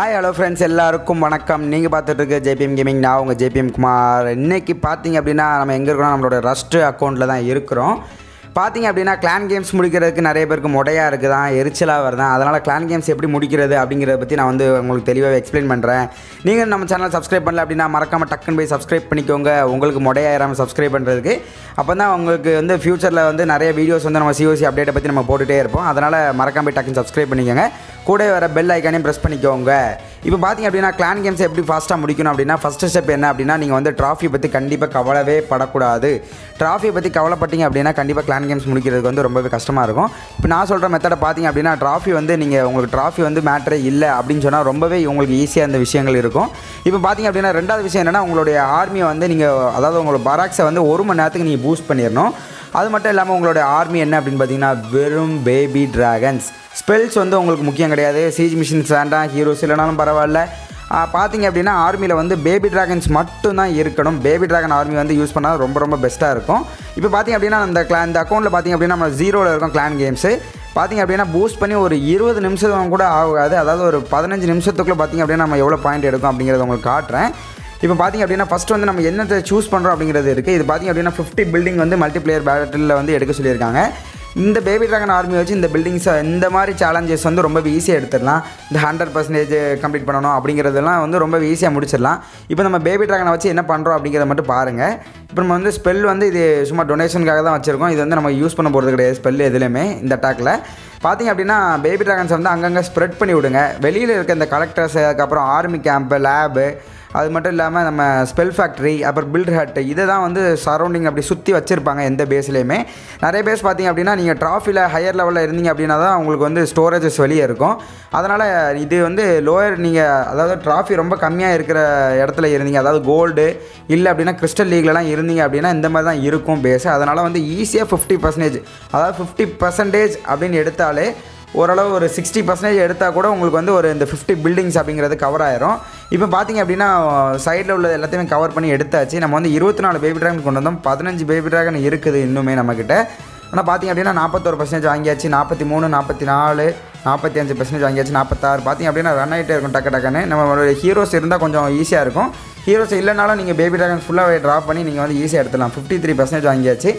hi hello friends எல்லாருக்கும் வணக்கம் நீங்கள் பார்த்துட்டு இருக்க ஜேபிஎம் கேமிங் நான் உங்கள் ஜேபிஎம் குமார் இன்னைக்கு பார்த்தீங்க அப்படின்னா நம்ம எங்கே இருக்கிறோம் நம்மளோட ரஸ்ட் அக்கௌண்ட்டில் தான் இருக்கிறோம் பார்த்தீங்க அப்படின்னா கிளான் கேம்ஸ் முடிக்கிறதுக்கு நிறைய பேருக்கு முடையாக இருக்குதான் எரிச்சலாக வருதான் அதனால் கிளான் கேம்ஸ் எப்படி முடிக்கிறது அப்படிங்கிறத பற்றி நான் வந்து உங்களுக்கு தெளிவாக எக்ஸ்பிளைன் பண்ணுறேன் நீங்கள் நம்ம சேனல் சப்ஸ்கிரைப் பண்ணல அப்படின்னா மறக்காமல் டக்குன்னு போய் சப்ஸ்கிரைப் பண்ணிக்கோங்க உங்களுக்கு முடையாயிராமல் சப்ஸ்கிரைப் பண்ணுறதுக்கு அப்போ தான் உங்களுக்கு வந்து ஃப்யூச்சரில் வந்து நிறைய வீடியோஸ் வந்து நம்ம சிஓசி அப்டேட்டை பற்றி நம்ம போட்டுகிட்டே இருப்போம் அதனால் மறக்காம போய் டக்குன்னு சப்ஸ்கிரைப் பண்ணிக்கோங்க கூட வர பெல் ஐக்கானையும் ப்ரெஸ் பண்ணிக்கோங்க இப்போ பார்த்தீங்க அப்படின்னா கிளான் கேம்ஸ் எப்படி ஃபாஸ்ட்டாக முடிக்கணும் அப்படின்னா ஃபஸ்ட்டு ஸ்டெப் என்ன அப்படின்னா நீங்கள் வந்து ட்ராஃபி பற்றி கண்டிப்பாக கவலவே படக்கூடாது ட்ராஃபி பற்றி கவலைப்பட்டீங்க அப்படின்னா கண்டிப்பாக கிளான் கேம்ஸ் முடிக்கிறதுக்கு வந்து ரொம்பவே கஷ்டமாக இருக்கும் இப்போ நான் சொல்கிற மெத்தடை பார்த்தீங்க அப்படின்னா ட்ராஃபி வந்து நீங்கள் உங்களுக்கு ட்ராஃபி வந்து மேட்ரே இல்லை அப்படின்னு சொன்னால் ரொம்பவே உங்களுக்கு ஈஸியாக இந்த விஷயங்கள் இருக்கும் இப்போ பார்த்தீங்க அப்படின்னா ரெண்டாவது விஷயம் என்னென்னா உங்களுடைய ஆர்மியை வந்து நீங்கள் அதாவது உங்களோட பராக்ஸை வந்து ஒரு மணி நேரத்துக்கு நீங்கள் பூஸ்ட் பண்ணிடணும் அது மட்டும் இல்லாமல் உங்களுடைய ஆர்மி என்ன அப்படின்னு பார்த்தீங்கன்னா வெறும் பேபி டிராகன்ஸ் ஸ்பெல்ஸ் வந்து உங்களுக்கு முக்கியம் கிடையாது சீஜ் மிஷின்ஸ் வேண்டாம் ஹீரோஸ் இல்லைனாலும் பரவாயில்ல ஆ, பார்த்தீங்க அப்படின்னா ஆர்மியில் வந்து பேபி டிராகன்ஸ் மட்டும் தான் இருக்கணும் பேபி டிராகன் ஆர்மி வந்து யூஸ் பண்ணால் ரொம்ப ரொம்ப பெஸ்ட்டாக இருக்கும் இப்போ பார்த்தீங்க அப்படின்னா அந்த கிளா இந்த அக்கௌண்ட்டில் பார்த்தீங்க அப்படின்னா நம்ம ஜீரோவில் இருக்கும் கிளான் கேம்ஸு பார்த்தீங்க அப்படின்னா பூஸ்ட் பண்ணி ஒரு இருபது நிமிஷம் கூட ஆகாது அதாவது ஒரு பதினஞ்சு நிமிஷத்துக்குள்ளே பார்த்தீங்க அப்படின்னா நம்ம எவ்வளோ பாயிண்ட் எடுக்கும் அப்படிங்கிறத உங்களுக்கு காட்டுறேன் இப்போ பார்த்தீங்க அப்படின்னா ஃபஸ்ட் வந்து நம்ம என்னத்தை சூஸ் பண்ணுறோம் அப்படிங்கிறது இருக்குது இது பார்த்தீங்க அப்படின்னா ஃபிஃப்டி பில்டிங் வந்து மல்டிப்ளேயர் பேட்டிலில் வந்து எடுக்க சொல்லியிருக்காங்க இந்த பேபி ட்ராகன் ஆர்மி வச்சு இந்த பில்டிங்ஸை இந்த மாதிரி சேலஞ்சஸ் வந்து ரொம்ப ஈஸியாக எடுத்துடலாம் இந்த ஹண்ட்ரட் பர்சன்டேஜ் கம்ப்ளீட் பண்ணணும் அப்படிங்கிறதெல்லாம் வந்து ரொம்ப ஈஸியாக முடிச்சிடலாம் இப்போ நம்ம பேபி ட்ராகனை வச்சு என்ன பண்ணுறோம் அப்படிங்கிறத மட்டும் பாருங்கள் இப்போ நம்ம வந்து ஸ்பெல் வந்து இது சும்மா டொனேஷனுக்காக தான் வச்சுருக்கோம் இது வந்து நம்ம யூஸ் பண்ண போகிறது கிடையாது ஸ்பெல் எதுலையுமே இந்த அட்டாக்கில் பார்த்தீங்க அப்படின்னா பேபி ட்ராகன்ஸ் வந்து அங்கங்கே ஸ்ப்ரெட் பண்ணி விடுங்க வெளியில் இருக்க இந்த கலெக்டர்ஸ் அதுக்கப்புறம் ஆர்மி கேம்ப்பு லேபு அது மட்டும் இல்லாமல் நம்ம ஸ்பெல் ஃபேக்ட்ரி அப்புறம் பில்ட் ஹட் இதை தான் வந்து சரௌண்டிங் அப்படி சுற்றி வச்சுருப்பாங்க எந்த பேஸ்லேயுமே நிறைய பேஸ் பார்த்தீங்க அப்படின்னா நீங்கள் ட்ராஃபியில் ஹையர் லெவலில் இருந்தீங்க அப்படின்னா தான் உங்களுக்கு வந்து ஸ்டோரேஜஸ் வெளியே இருக்கும் அதனால் இது வந்து லோயர் நீங்கள் அதாவது ட்ராஃபி ரொம்ப கம்மியாக இருக்கிற இடத்துல இருந்தீங்க அதாவது கோல்டு இல்லை அப்படின்னா கிறிஸ்டல் லீக்லலாம் இருந்தீங்க அப்படின்னா இந்த மாதிரி தான் இருக்கும் பேஸ் அதனால் வந்து ஈஸியாக ஃபிஃப்டி பர்சன்டேஜ் அதாவது ஃபிஃப்டி பர்சன்டேஜ் அப்படின்னு எடுத்தாலே ஓரளவு ஒரு சிக்ஸ்டி பர்சன்டேஜ் எடுத்தால் கூட உங்களுக்கு வந்து ஒரு இந்த ஃபிஃப்டி பில்டிங்ஸ் அப்படிங்கிறது கவர் ஆயிரும் இப்போ பார்த்தீங்க அப்படின்னா சைடில் உள்ள எல்லாத்தையுமே கவர் பண்ணி எடுத்தாச்சு நம்ம வந்து இருபத்தி நாலு பேபி ட்ராகன் கொண்டு வந்தோம் பதினஞ்சு பேபி ட்ராகன் இருக்குது இன்னுமே நம்மக்கிட்ட ஆனால் பார்த்தீங்க அப்படின்னா நாற்பத்தோரு பர்சன்டேஜ் வாங்கியாச்சு நாற்பத்தி மூணு நாற்பத்தி நாலு நாற்பத்தி அஞ்சு பர்சன்டேஜ் வாங்கியாச்சு நாற்பத்தாறு பார்த்தீங்க அப்படின்னா ரன் ஆகிட்டே இருக்கும் டக்கு டக்குன்னு நம்ம ஹீரோஸ் இருந்தால் கொஞ்சம் ஈஸியாக இருக்கும் ஹீரோஸ் இல்லைனாலும் நீங்கள் பேபி ட்ராகன் ஃபுல்லாக ட்ராப் பண்ணி நீங்கள் வந்து ஈஸியாக எடுத்துடலாம் ஃபிஃப்டி த்ரீ பர்சன்டேஜ் வாங்கியாச்சு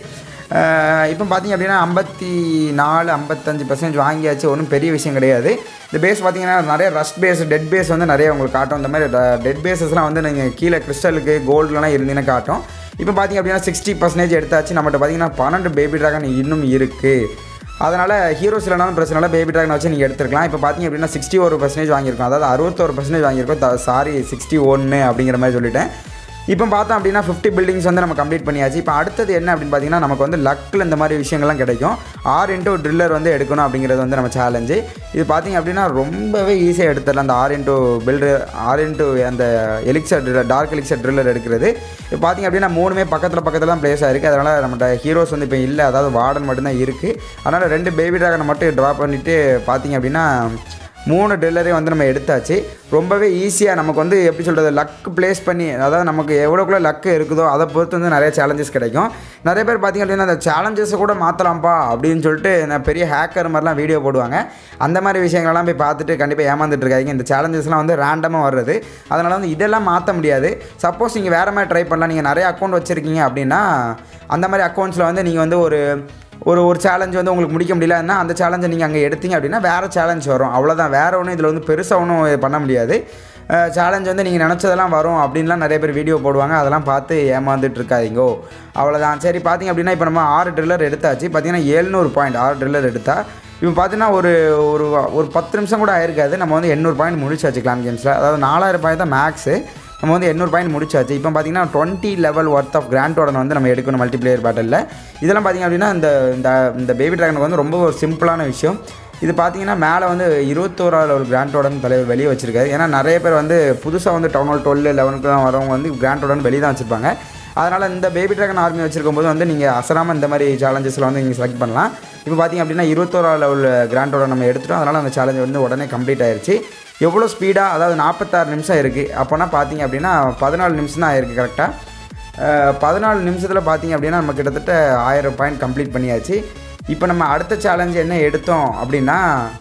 இப்போ பார்த்தீங்க அப்படின்னா ஐம்பத்தி நாலு ஐம்பத்தஞ்சு பர்சன்டேஜ் வாங்கியாச்சு ஒன்றும் பெரிய விஷயம் கிடையாது இந்த பேஸ் பார்த்தீங்கன்னா நிறைய ரஸ்ட் பேஸ் டெட் பேஸ் வந்து நிறைய உங்களுக்கு காட்டும் இந்த மாதிரி டெட் பேஸஸ்லாம் வந்து நீங்கள் கீழே கிறிஸ்டலுக்கு கோல்டுலாம் இருந்தீங்கன்னா காட்டும் இப்போ பார்த்தீங்க அப்படின்னா சிக்ஸ்டி பர்சன்டேஜ் எடுத்தாச்சு நம்மகிட்ட பார்த்தீங்கன்னா பன்னெண்டு பேபி ட்ராகன் இன்னும் இருக்குது அதனால் ஹீரோஸ் இல்லைனாலும் பிரச்சனை இல்லை பேபி ட்ராகன் வச்சு நீங்கள் எடுத்துருக்கலாம் இப்போ பார்த்தீங்க அப்படின்னா சிக்ஸ்டி ஒரு பர்சன்டேஜ் வாங்கியிருக்கோம் அதாவது அறுபத்தோரு பர்சன்டேஜ் வாங்கியிருக்கோம் சாரி சிக்ஸ்டி ஒன்று அப்படிங்கிற மாதிரி சொல்லிட்டேன் இப்போ பார்த்தோம் அப்படின்னா ஃபிஃப்டி பில்டிங்ஸ் வந்து நம்ம கம்ப்ளீட் பண்ணியாச்சு இப்போ அடுத்தது என்ன அப்படின்னு பார்த்தீங்கன்னா நமக்கு வந்து லக்கில் இந்த மாதிரி விஷயங்கள்லாம் கிடைக்கும் ஆர் இன்டூ ட்ரில்லர் வந்து எடுக்கணும் அப்படிங்கிறது வந்து நம்ம சேலஞ்சு இது பார்த்தீங்க அப்படின்னா ரொம்பவே ஈஸியாக எடுத்துடலாம் அந்த ஆர் இன்டூ பில்டர் ஆர் இன்டூ அந்த elixir driller dark elixir driller எடுக்கிறது இப்போ பார்த்தீங்க அப்படின்னா மூணுமே பக்கத்தில் பக்கத்தில் தான் பிளேஸ் ஆயிருக்கு அதனால் நம்மகிட்ட ஹீரோஸ் வந்து இப்போ இல்லை அதாவது வார்டன் மட்டும்தான் இருக்குது அதனால் ரெண்டு பேபி ட்ராகனை மட்டும் ட்ராப் பண்ணிவிட்டு பார்த்தீங்க அப்படின்னா மூணு ட்ரில்லரையும் வந்து நம்ம எடுத்தாச்சு ரொம்பவே ஈஸியாக நமக்கு வந்து எப்படி சொல்கிறது லக் ப்ளேஸ் பண்ணி அதாவது நமக்கு எவ்வளோக்குள்ள லக்கு இருக்குதோ அதை பொறுத்து வந்து நிறைய சேலஞ்சஸ் கிடைக்கும் நிறைய பேர் பார்த்திங்க அப்படின்னா அந்த சேலஞ்சஸை கூட மாற்றலாம்ப்பா அப்படின்னு சொல்லிட்டு நான் பெரிய ஹேக்கர் மாதிரிலாம் வீடியோ போடுவாங்க அந்த மாதிரி விஷயங்கள்லாம் போய் பார்த்துட்டு கண்டிப்பாக ஏமாந்துட்டு இருக்காங்க இந்த சேலஞ்சஸ்லாம் வந்து ரேண்டமாக வர்றது அதனால் வந்து இதெல்லாம் மாற்ற முடியாது சப்போஸ் நீங்கள் வேறு மாதிரி ட்ரை பண்ணலாம் நீங்கள் நிறைய அக்கௌண்ட் வச்சுருக்கீங்க அப்படின்னா அந்த மாதிரி அக்கௌண்ட்ஸில் வந்து நீங்கள் வந்து ஒரு ஒரு ஒரு சேலஞ்ச் வந்து உங்களுக்கு முடிக்க முடியலன்னா அந்த சேலஞ்சை நீங்கள் அங்கே எடுத்தீங்க அப்படின்னா வேறு சேலஞ்ச் வரும் அவ்வளோதான் வேறு ஒன்றும் இதில் வந்து பெருசாக ஒன்றும் பண்ண முடியாது சேலஞ்ச் வந்து நீங்கள் நினச்சதெல்லாம் வரும் அப்படின்லாம் நிறைய பேர் வீடியோ போடுவாங்க அதெல்லாம் பார்த்து ஏமாந்துட்டு இருக்காதீங்கோ அவ்வளோதான் சரி பார்த்தீங்க அப்படின்னா இப்போ நம்ம ஆறு ட்ரில்லர் எடுத்தாச்சு பார்த்தீங்கன்னா ஏழ்நூறு பாயிண்ட் ஆறு ட்ரில்லர் எடுத்தால் இப்போ பார்த்தீங்கன்னா ஒரு ஒரு ஒரு பத்து நிமிஷம் கூட ஆயிருக்காது நம்ம வந்து எண்ணூறு பாயிண்ட் முடிச்சாச்சு கிளான் கேம்ஸில் அதாவது நாலாயிரம் பாயிண்ட் தான் மேக்ஸு நம்ம வந்து எண்ணூறு பாயிண்ட் முடிச்சாச்சு இப்போ பார்த்தீங்கன்னா twenty level worth of grand உடனே வந்து நம்ம எடுக்கணும் மல்டிப்ளேயர் பேட்டலில் இதெல்லாம் பார்த்தீங்க அப்படின்னா இந்த இந்த இந்த பேபி ட்ராகனுக்கு வந்து ரொம்ப ஒரு சிம்பிளான விஷயம் இது பார்த்தீங்கன்னா மேலே வந்து இருபத்தோராவது லெவல் கிராண்டோடன் தலைவர் வெளியே வச்சிருக்காரு ஏன்னா நிறைய பேர் வந்து புதுசாக வந்து டவுன் ஹால் டுவெல் லெவனுக்கு தான் வரவங்க வந்து கிராண்டோடன் வெளியே தான் வச்சுருப்பாங்க அதனால் இந்த பேபி ட்ராகன் ஆர்மி வச்சிருக்கும் போது வந்து நீங்கள் அசராமல் இந்த மாதிரி சேலஞ்சஸில் வந்து நீங்கள் செலக்ட் பண்ணலாம் இப்போ பார்த்தீங்க அப்படின்னா இருபத்தோராவது லெவல் கிராண்டோட நம்ம எடுத்துட்டோம் அதனால் அந்த சேலஞ்ச் வந்து உடனே கம்ப்ளீட் ஆயிருச்சு எவ்வளோ ஸ்பீடாக அதாவது நாற்பத்தாறு நிமிஷம் இருக்குது அப்போனா பார்த்தீங்க அப்படின்னா பதினாலு நிமிஷம் தான் ஆயிருக்கு கரெக்டாக பதினாலு நிமிஷத்தில் பார்த்தீங்க அப்படின்னா நம்ம கிட்டத்தட்ட ஆயிரம் பாயிண்ட் கம்ப்ளீட் பண்ணியாச்சு இப்போ நம்ம அடுத்த சேலஞ்ச் என்ன எடுத்தோம் அப்படின்னா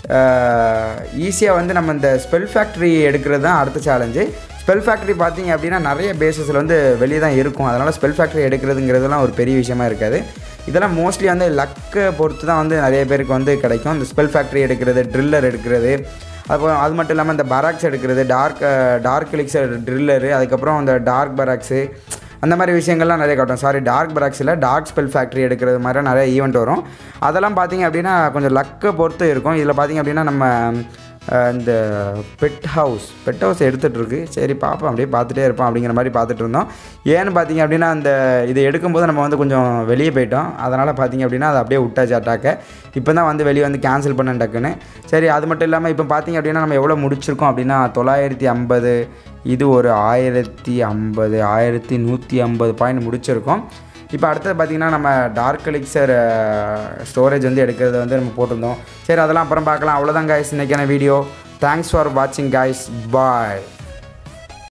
ஈஸியாக வந்து நம்ம இந்த ஸ்பெல் ஃபேக்ட்ரி எடுக்கிறது தான் அடுத்த சேலஞ்சு ஸ்பெல் ஃபேக்ட்ரி பார்த்தீங்க அப்படின்னா நிறைய பேசஸில் வந்து வெளியே தான் இருக்கும் அதனால் ஸ்பெல் ஃபேக்ட்ரி எடுக்கிறதுங்கிறதுலாம் ஒரு பெரிய விஷயமா இருக்காது இதெல்லாம் மோஸ்ட்லி வந்து லக்கை பொறுத்து தான் வந்து நிறைய பேருக்கு வந்து கிடைக்கும் இந்த ஸ்பெல் ஃபேக்ட்ரி எடுக்கிறது ட்ரில்லர் எடுக்கிறது அப்புறம் அது மட்டும் இல்லாமல் இந்த பராக்ஸ் எடுக்கிறது டார்க் டார்க் எலிக்சர் ட்ரில்லரு அதுக்கப்புறம் இந்த டார்க் பராக்ஸு அந்த மாதிரி விஷயங்கள்லாம் நிறைய காட்டும் சாரி டார்க் பராக்ஸில் டார்க் ஸ்பெல் ஃபேக்ட்ரி எடுக்கிறது மாதிரி நிறைய ஈவெண்ட் வரும் அதெல்லாம் பார்த்தீங்க அப்படின்னா கொஞ்சம் லக்கை பொறுத்து இருக்கும் இதில் பார்த்தீங்க அப்படின்னா நம்ம அஹ், இந்த பெட் ஹவுஸ் பெட் ஹவுஸ் எடுத்துகிட்டு இருக்கு சரி பார்ப்போம் அப்படியே பார்த்துட்டே இருப்போம் அப்படிங்கிற மாதிரி பார்த்துட்டு இருந்தோம் ஏன்னு பார்த்தீங்க அப்படின்னா அந்த இதை எடுக்கும்போது நம்ம வந்து கொஞ்சம் வெளியே போயிட்டோம் அதனால் பார்த்தீங்க அப்படின்னா அதை அப்படியே விட்டாச்சு அட்டாக்க இப்போ தான் வந்து வெளியே வந்து கேன்சல் பண்ண டக்குன்னு சரி அது மட்டும் இல்லாமல் இப்போ பார்த்தீங்க அப்படின்னா நம்ம எவ்வளோ முடிச்சிருக்கோம் அப்படின்னா தொள்ளாயிரத்தி ஐம்பது இது ஒரு ஆயிரத்தி ஐம்பது ஆயிரத்தி நூற்றி ஐம்பது பாயிண்ட் முடிச்சிருக்கோம் இப்போ அடுத்தது பார்த்திங்கன்னா நம்ம டார்க் எலிக்சர் ஸ்டோரேஜ் வந்து எடுக்கிறது வந்து நம்ம போட்டிருந்தோம் சரி அதெல்லாம் அப்புறம் பார்க்கலாம் அவ்வளோதான் காய்ஸ் இன்றைக்கான வீடியோ தேங்க்ஸ் ஃபார் வாட்சிங் காய்ஸ் பாய்